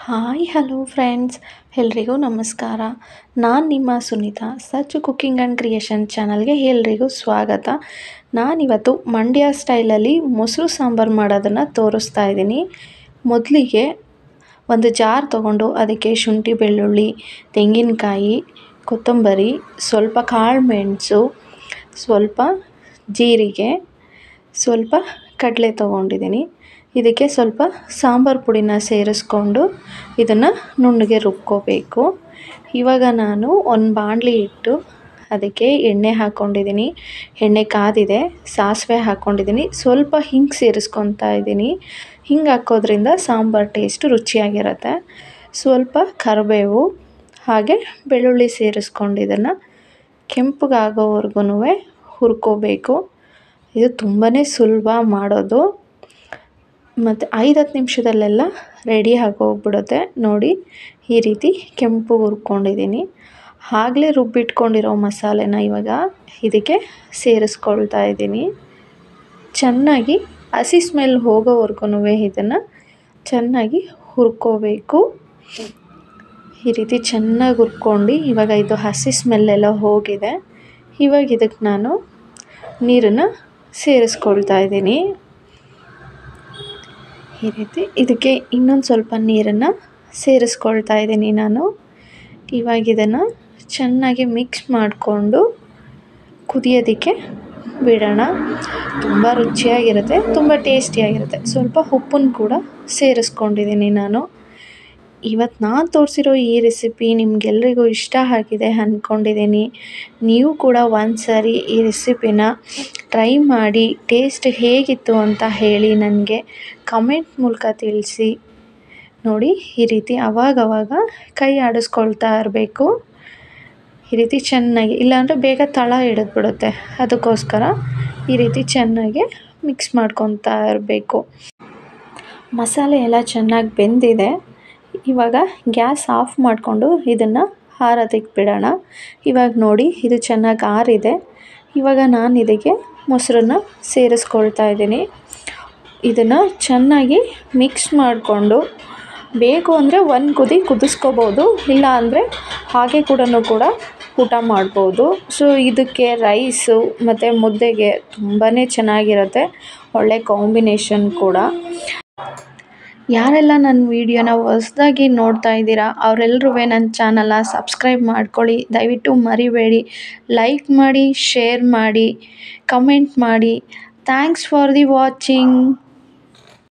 hi hello friends ಎಲ್ರಿಗೂ ನಮಸ್ಕಾರ ನಾನು ನಿಮ್ಮ Sunita Sachu cooking and creation ಚಾನಲ್ಗೆ ಎಲ್ರಿಗೂ ಸ್ವಾಗತ ನಾನಿವತ್ತು ಮಂಡ್ಯ ಸ್ಟೈಲಲ್ಲಿ ಮೊಸರು ಸಾಂಬಾರು ಮಾಡೋದನ್ನು ತೋರಿಸ್ತಾ ಇದ್ದೀನಿ ಮೊದಲಿಗೆ ಒಂದು ಜಾರ್ ತೊಗೊಂಡು ಅದಕ್ಕೆ ಶುಂಠಿ ಬೆಳ್ಳುಳ್ಳಿ ತೆಂಗಿನಕಾಯಿ ಕೊತ್ತಂಬರಿ ಸ್ವಲ್ಪ ಕಾಳು ಮೆಣಸು ಸ್ವಲ್ಪ ಜೀರಿಗೆ ಸ್ವಲ್ಪ ಕಡಲೆ ತೊಗೊಂಡಿದ್ದೀನಿ ಇದಕ್ಕೆ ಸ್ವಲ್ಪ ಸಾಂಬಾರು ಪುಡಿನ ಸೇರಿಸ್ಕೊಂಡು ಇದನ್ನು ನುಣ್ಣಗೆ ರುಬ್ಕೋಬೇಕು ಇವಾಗ ನಾನು ಒಂದು ಬಾಣಲಿ ಇಟ್ಟು ಅದಕ್ಕೆ ಎಣ್ಣೆ ಹಾಕ್ಕೊಂಡಿದ್ದೀನಿ ಎಣ್ಣೆ ಕಾದಿದೆ ಸಾಸಿವೆ ಹಾಕ್ಕೊಂಡಿದ್ದೀನಿ ಸ್ವಲ್ಪ ಹಿಂಗೆ ಸೇರಿಸ್ಕೊತಾ ಇದ್ದೀನಿ ಹಿಂಗೆ ಹಾಕೋದ್ರಿಂದ ಸಾಂಬಾರು ಟೇಸ್ಟ್ ರುಚಿಯಾಗಿರುತ್ತೆ ಸ್ವಲ್ಪ ಕರಿಬೇವು ಹಾಗೆ ಬೆಳ್ಳುಳ್ಳಿ ಸೇರಿಸ್ಕೊಂಡು ಇದನ್ನು ಕೆಂಪಗಾಗೋವರೆಗೂ ಹುರ್ಕೋಬೇಕು ಇದು ತುಂಬಾ ಸುಲಭ ಮಾಡೋದು ಮತ್ತು ಐದು ಹತ್ತು ನಿಮಿಷದಲ್ಲೆಲ್ಲ ರೆಡಿ ಆಗೋಗ್ಬಿಡುತ್ತೆ ನೋಡಿ ಈ ರೀತಿ ಕೆಂಪು ಹುರ್ಕೊಂಡಿದ್ದೀನಿ ಆಗಲೇ ರುಬ್ಬಿಟ್ಕೊಂಡಿರೋ ಮಸಾಲೆನ ಇವಾಗ ಇದಕ್ಕೆ ಸೇರಿಸ್ಕೊಳ್ತಾ ಇದ್ದೀನಿ ಚೆನ್ನಾಗಿ ಹಸಿ ಸ್ಮೆಲ್ ಹೋಗೋವರೆಗೂ ಇದನ್ನು ಚೆನ್ನಾಗಿ ಹುರ್ಕೋಬೇಕು ಈ ರೀತಿ ಚೆನ್ನಾಗಿ ಹುರ್ಕೊಂಡು ಇವಾಗ ಇದು ಹಸಿ ಸ್ಮೆಲ್ಲೆಲ್ಲ ಹೋಗಿದೆ ಇವಾಗ ಇದಕ್ಕೆ ನಾನು ನೀರನ್ನು ಸೇರಿಸ್ಕೊಳ್ತಾ ಇದ್ದೀನಿ ಈ ರೀತಿ ಇದಕ್ಕೆ ಇನ್ನೊಂದು ಸ್ವಲ್ಪ ನೀರನ್ನು ಸೇರಿಸ್ಕೊಳ್ತಾ ಇದ್ದೀನಿ ನಾನು ಇವಾಗ ಇದನ್ನು ಚೆನ್ನಾಗಿ ಮಿಕ್ಸ್ ಮಾಡಿಕೊಂಡು ಕುದಿಯೋದಕ್ಕೆ ಬಿಡೋಣ ತುಂಬ ರುಚಿಯಾಗಿರುತ್ತೆ ತುಂಬ ಟೇಸ್ಟಿಯಾಗಿರುತ್ತೆ ಸ್ವಲ್ಪ ಉಪ್ಪನ್ನು ಕೂಡ ಸೇರಿಸ್ಕೊಂಡಿದ್ದೀನಿ ನಾನು ಇವತ್ತು ನಾನು ತೋರಿಸಿರೋ ಈ ರೆಸಿಪಿ ನಿಮಗೆಲ್ರಿಗೂ ಇಷ್ಟ ಆಗಿದೆ ಅಂದ್ಕೊಂಡಿದ್ದೀನಿ ನೀವು ಕೂಡ ಒಂದು ಸಾರಿ ಈ ರೆಸಿಪಿನ ಟ್ರೈ ಮಾಡಿ ಟೇಸ್ಟ್ ಹೇಗಿತ್ತು ಅಂತ ಹೇಳಿ ನನಗೆ ಕಮೆಂಟ್ ಮೂಲಕ ತಿಳಿಸಿ ನೋಡಿ ಈ ರೀತಿ ಅವಾಗವಾಗ ಕೈ ಆಡಿಸ್ಕೊಳ್ತಾ ಇರಬೇಕು ಈ ರೀತಿ ಚೆನ್ನಾಗಿ ಇಲ್ಲಾಂದರೆ ಬೇಗ ತಳ ಹಿಡಿದ್ಬಿಡುತ್ತೆ ಅದಕ್ಕೋಸ್ಕರ ಈ ರೀತಿ ಚೆನ್ನಾಗಿ ಮಿಕ್ಸ್ ಮಾಡ್ಕೊತಾ ಇರಬೇಕು ಮಸಾಲೆ ಎಲ್ಲ ಚೆನ್ನಾಗಿ ಬೆಂದಿದೆ ಇವಾಗ ಗ್ಯಾಸ್ ಆಫ್ ಮಾಡಿಕೊಂಡು ಇದನ್ನು ಆರೋದಕ್ಕೆ ಬಿಡೋಣ ಇವಾಗ ನೋಡಿ ಇದು ಚೆನ್ನಾಗಿ ಆರಿದೆ ಇವಾಗ ನಾನು ಇದಕ್ಕೆ ಮೊಸರನ್ನ ಸೇರಿಸ್ಕೊಳ್ತಾ ಇದ್ದೀನಿ ಇದನ್ನು ಚೆನ್ನಾಗಿ ಮಿಕ್ಸ್ ಮಾಡಿಕೊಂಡು ಬೇಕು ಅಂದರೆ ಒಂದು ಕುದಿ ಕುದಿಸ್ಕೋಬೋದು ಇಲ್ಲ ಅಂದರೆ ಹಾಗೆ ಕೂಡ ಕೂಡ ಊಟ ಮಾಡ್ಬೋದು ಸೊ ಇದಕ್ಕೆ ರೈಸು ಮತ್ತು ಮುದ್ದೆಗೆ ತುಂಬಾ ಚೆನ್ನಾಗಿರುತ್ತೆ ಒಳ್ಳೆ ಕಾಂಬಿನೇಷನ್ ಕೂಡ ಯಾರೆಲ್ಲ ನನ್ನ ವೀಡಿಯೋನ ಹೊಸ್ದಾಗಿ ನೋಡ್ತಾ ಇದ್ದೀರಾ ಅವರೆಲ್ಲರೂ ನನ್ನ ಚಾನಲ್ನ ಸಬ್ಸ್ಕ್ರೈಬ್ ಮಾಡ್ಕೊಳ್ಳಿ ದಯವಿಟ್ಟು ಮರಿಬೇಡಿ ಲೈಕ್ ಮಾಡಿ ಶೇರ್ ಮಾಡಿ ಕಮೆಂಟ್ ಮಾಡಿ ಥ್ಯಾಂಕ್ಸ್ ಫಾರ್ ದಿ ವಾಚಿಂಗ್